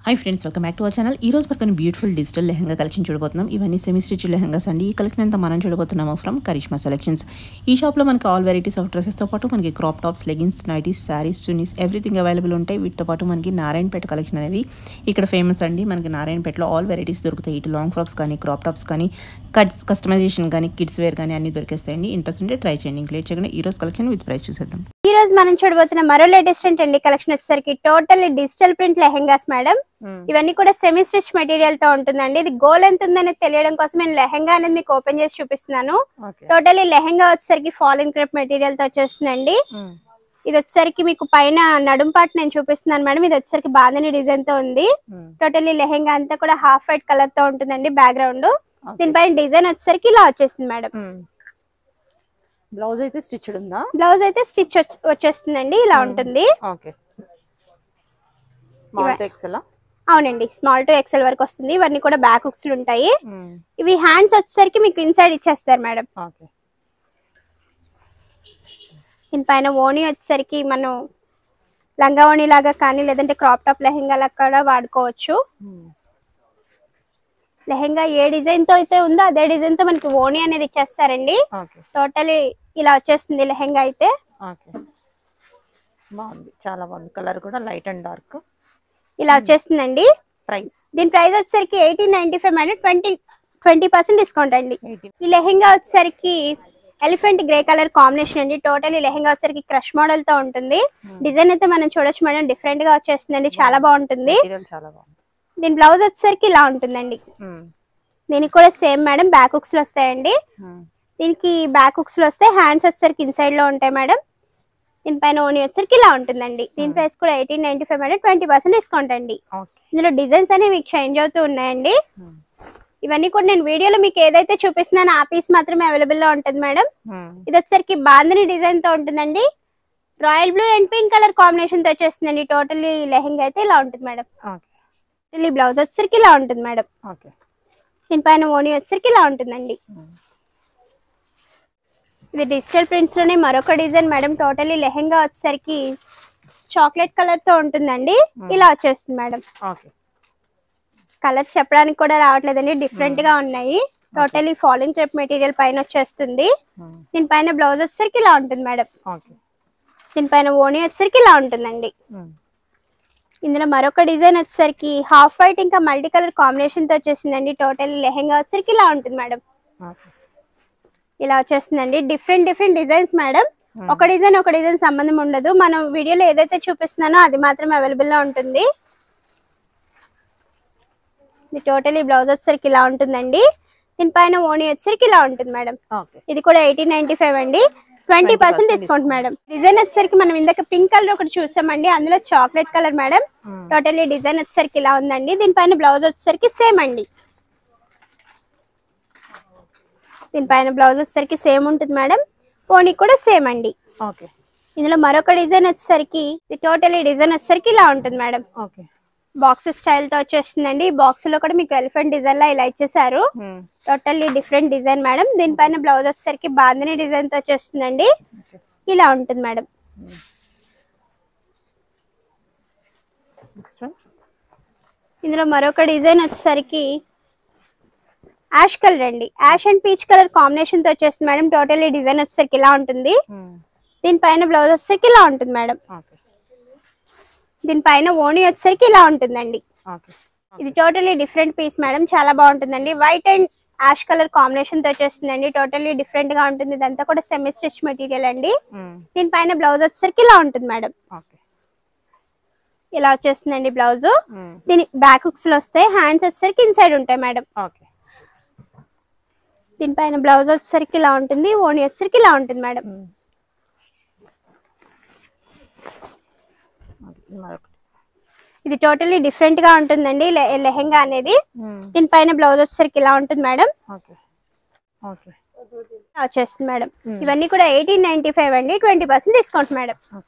high friends welcome back to our channel ఈ రోజు పక్కన బ్యూటిఫుల్ డిజిటల్ లెహంగా కలెక్షన్ చూడబోతున్నాం ఇవన్నీ సెమీ స్టిచ్ లెహంగాస్ అండి ఈ కలెక్షన్ అంతా మనం చూడబోతున్నాము ఫ్రమ్ కరిష్మా సెలెక్షన్స్ ఈ షాప్లో మనకి ఆల్ వెరైటీస్ ఆఫ్ డ్రెస్సెస్తో పాటు మనకి crop tops leggings nighties saris chunnis everything available ఉంటాయి వీటితో పాటు మనకి నారాయణపేట కలెక్షన్ అనేది ఇక్కడ ఫేమస్ అండి మనకి నారాయణపేటలో ఆల్ వెరైటీస్ దొరుకుతాయి ఇటు లాంగ్ ఫ్రాక్స్ కానీ క్రాప్ టాప్స్ కానీ కట్ కస్టమైజేషన్ కానీ కిడ్స్ వేర్ కానీ అన్ని దొరికేస్తాయండి ఇంట్రెస్ట్ ఉంటే ట్రై చేయండి ఇంక లేట్ చేయకుండా ఈ రోజు కలెక్షన్ విత్ ప్రైస్ చూసేద్దాం ఈ రోజు మనం చూడబోతున్న మరో లేటెస్ట్ అండి కలెక్షన్ వచ్చేసరికి total digital print lehengas madam ఇవన్నీ కూడా సెమీ స్టిచ్ మెటీరియల్ తో ఉంటుందండి ఇది గోల్ ఎంత ఉందని తెలియడం కోసం నేను లెహెంగా అనేది మీకు ఓపెన్ చేసి చూపిస్తున్నాను టోటల్ లెహెంగా వచ్చేసరికి ఫాలిన్ క్రేప్ మెటీరియల్ తో వచ్చేస్తుందండి ఇది వచ్చేసరికి మీకు పైన నడుం పాటు నేను చూపిస్తున్నాను మేడం ఇది వచ్చేసరికి బాందని డిజైన్ తో ఉంది టోటల్లీ లెహెంగా అంతా కూడా హాఫ్ వైట్ కలర్ తో ఉంటుందండి బ్యాక్గ్రౌండ్ దీనిపైన డిజైన్ వచ్చేసరికి ఇలా వచ్చేస్తుంది మేడం బ్లౌజ్ అయితే స్టిచ్డ్ ఉందా బ్లౌజ్ అయితే స్టిచ్ వచ్చేస్తుందండి ఇలా ఉంటుంది ఓకే స్మాల్ టెక్స్ ఎలా అవునండి స్మాల్ టు ఎక్సెల్ వరకు వస్తుంది ఇవన్నీ కూడా బ్యాక్ హుక్స్ ఉంటాయి ఇవి హ్యాండ్స్ వచ్చేసరికి మీకు ఇన్సైడ్ ఇచ్చేస్తారు మేడం ఓకే దీనిపైన ఓణి వచ్చేసరికి మనం లంగా ఓణి లాగా కానీ లేదంటే క్రాప్ టాప్ లెహెంగా లాగా కూడా వాడుకోవచ్చు లెహెంగా ఏ డిజైన్ తో అయితే ఉందో అదే డిజైన్ తో మనకి ఓణి అనేది ఇచ్చేస్తారండి ఓకే టోటలీ ఇలా వచ్చేస్తుంది లెహెంగా అయితే ఓకే బాగుంది చాలా బాగుంది కలర్ కూడా లైట్ అండ్ డార్క్ ఇలా వచ్చేస్తుందండి ప్రైస్ దీని ప్రైస్ వచ్చేసరికి eighteen ninety five madam twenty twenty percent discount అండి ఎయిటీన్ ఈ లెహెంగా వచ్చేసరికి ఎలిఫెంట్ గ్రే కలర్ కాంబినేషన్ అండి టోటల్ ఈ లెహెంగా వచ్చేసరికి క్రష్ మోడల్ తో ఉంటుంది డిజైన్ అయితే మనం చూడొచ్చు మేడం డిఫరెంట్ గా వచ్చేస్తుందండి చాలా బాగుంటుంది మెటీరియల్ చాలా బాగుంది దీని బ్లౌజ్ వచ్చేసరికి ఇలా ఉంటుందండి దీనికి కూడా సేమ్ మేడం బ్యాక్ హుక్స్ లో వస్తాయండి దీనికి బ్యాక్ హుక్స్ లో వస్తే హ్యాండ్స్ వచ్చేసరికి ఇన్సైడ్ లో ఉంటాయి మేడం దీనిపైన ఓని వచ్చేసరికి ఇలా ఉంటుందండి దీని ప్రైస్ కూడా eighteen ninety five madam twenty percent discount అండి ఓకే ఇందులో డిజైన్స్ అనేవి మీకు చేంజ్ అవుతూ ఉన్నాయండి ఇవన్నీ కూడా నేను వీడియోలో మీకు ఏదైతే చూపిస్తున్నానో ఆ పీస్ మాత్రమే అవైలబుల్ లో ఉంటుంది మేడం ఇది వచ్చేసరికి బాందని డిజైన్ తో ఉంటుందండి royal blue and pink colour combination తో వచ్చేస్తుందండి టోటల్లీ లెహెంగా అయితే ఇలా ఉంటుంది మేడం ఓకే టోటల్లీ బ్లౌజ్ వచ్చేసరికి ఇలా ఉంటుంది మేడం ఓకే దీనిపైన ఓణి వచ్చేసరికి ఇలా ఉంటుందండి ఇది డిజిటల్ ప్రింట్స్ లోనే మరొక డిజైన్ మేడం టోటల్లీ లెహెంగా వచ్చేసరికి చాక్లెట్ కలర్ తో ఉంటుందండి ఇలా వచ్చేస్తుంది మేడం ఓకే కలర్స్ చెప్పడానికి కూడా రావట్లేదండి డిఫరెంట్ గా ఉన్నాయి టోటలీ ఫాలింగ్ క్రేప్ మెటీరియల్ పైన వచ్చేస్తుంది దీనిపైన బ్లౌజ్ వచ్చేసరికి ఇలా ఉంటుంది మేడం ఓకే దీనిపైన ఓణి వచ్చేసరికి ఇలా ఉంటుందండి ఇందులో మరొక డిజైన్ వచ్చేసరికి హాఫ్ వైట్ ఇంకా మల్టీ కలర్ కాంబినేషన్ తో వచ్చేసిందండి టోటల్ లెహెంగా వచ్చేసరికి ఇలా ఉంటుంది మేడం ఓకే ఇలా వచ్చేస్తుందండి డిఫరెంట్ డిఫరెంట్ డిజైన్స్ మేడం ఒక డిజైన్ ఒక డిజైన్ సంబంధం ఉండదు మనం వీడియోలో ఏదైతే చూపిస్తున్నానో అది మాత్రం అవైలబుల్ లో ఉంటుంది ఇది టోటలీ బ్లౌజ్ వచ్చేసరికి ఇలా ఉంటుందండి దీనిపైన ఓణి వచ్చేసరికి ఇలా ఉంటుంది మేడం ఓకే ఇది కూడా ఎయిటీన్ నైన్టీ ఫైవ్ అండి twenty percent discount madam design వచ్చేసరికి మనం ఇందాక పింక్ కలర్ ఒకటి చూసామండి అందులో chocolate colour madam totally design వచ్చేసరికి ఇలా ఉందండి దీనిపైన బ్లౌజ్ వచ్చేసరికి సేమ్ అండి దీనిపైన బ్లౌజ్ వచ్చేసరికి సేమ్ ఉంటుంది మేడం పోనీ కూడా సేమ్ అండి ఓకే ఇందులో మరొక డిజైన్ వచ్చేసరికి ఇది టోటల్లీ డిజైన్ వచ్చేసరికి ఇలా ఉంటుంది మేడం ఓకే బాక్స్ స్టైల్ తో వచ్చేస్తుందండి ఈ బాక్స్ లో కూడా మీకు ఎలిఫెంట్ డిజైన్ లా ఇలా ఇచ్చేసారు టోటల్లీ డిఫరెంట్ డిజైన్ మేడం దీనిపైన బ్లౌజ్ వచ్చేసరికి బాందిని డిజైన్ తో వచ్చేస్తుందండి ఇలా ఉంటుంది మేడం నెక్స్ట్ వన్ ఇందులో మరొక డిజైన్ వచ్చేసరికి యాష్ కలర్ అండి ash and peach colour combination తో వచ్చేస్తుంది మేడం టోటల్లీ డిజైన్ వచ్చేసరికి ఇలా ఉంటుంది దీనిపైన బ్లౌజ్ వచ్చేసరికి ఇలా ఉంటుంది మేడం ఓకే దీనిపైన ఓణి వచ్చేసరికి ఇలా ఉంటుందండి ఓకే ఇది టోటల్లీ డిఫరెంట్ పీస్ మేడం చాలా బాగుంటుందండి white and ash colour combination తో వచ్చేస్తుందండి టోటల్లీ డిఫరెంట్ గా ఉంటుంది ఇదంతా కూడా సెమీ స్టిచ్ మెటీరియల్ అండి దీనిపైన బ్లౌజ్ వచ్చేసరికి ఇలా ఉంటుంది మేడం ఓకే ఇలా వచ్చేస్తుందండి బ్లౌజ్ దీని బ్యాక్ హుక్స్ లో వస్తాయి హ్యాండ్స్ వచ్చేసరికి ఇన్సైడ్ ఉంటాయి మేడం ఓకే దీనిపైన బ్లౌజ్ వచ్చేసరికి ఇలా ఉంటుంది ఓణి వచ్చేసరికి ఇలా ఉంటుంది మేడం మరొకటి ఇది టోటల్లీ డిఫరెంట్ గా ఉంటుందండి లె- లెహెంగా అనేది దీనిపైన బ్లౌజ్ వచ్చేసరికి ఇలా ఉంటుంది మేడం ఓకే ఓకే ఇలా వచ్చేస్తుంది మేడం ఇవన్నీ కూడా ఎయిటీన్ నైన్టీ ఫైవ్ అండి twenty percent discount madam okay